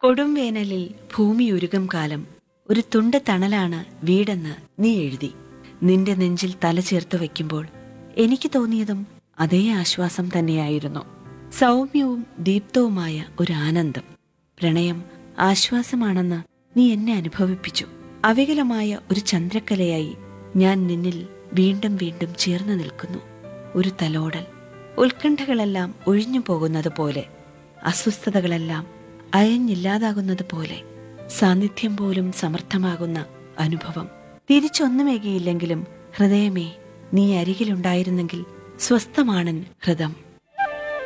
കൊടും വേനലിൽ ഭൂമി ഉരുകും കാലം ഒരു തുണ്ട് തണലാണ് വീടെന്ന് നീ എഴുതി നിന്റെ നെഞ്ചിൽ തല ചേർത്ത് വയ്ക്കുമ്പോൾ എനിക്ക് തോന്നിയതും അതേ ആശ്വാസം തന്നെയായിരുന്നു സൗമ്യവും ദീപ്തവുമായ ഒരു ആനന്ദം പ്രണയം ആശ്വാസമാണെന്ന് നീ എന്നെ അനുഭവിപ്പിച്ചു അവികലമായ ഒരു ചന്ദ്രക്കലയായി ഞാൻ നിന്നിൽ വീണ്ടും വീണ്ടും ചേർന്ന് നിൽക്കുന്നു ഒരു തലോടൽ ഉത്കണ്ഠകളെല്ലാം ഒഴിഞ്ഞു പോകുന്നത് പോലെ അസ്വസ്ഥതകളെല്ലാം അയഞ്ഞില്ലാതാകുന്നത് പോലെ സാന്നിധ്യം പോലും സമർത്ഥമാകുന്ന അനുഭവം തിരിച്ചൊന്നുമേകിയില്ലെങ്കിലും ഹൃദയമേ നീ അരികിലുണ്ടായിരുന്നെങ്കിൽ സ്വസ്ഥമാണൻ ഹൃദം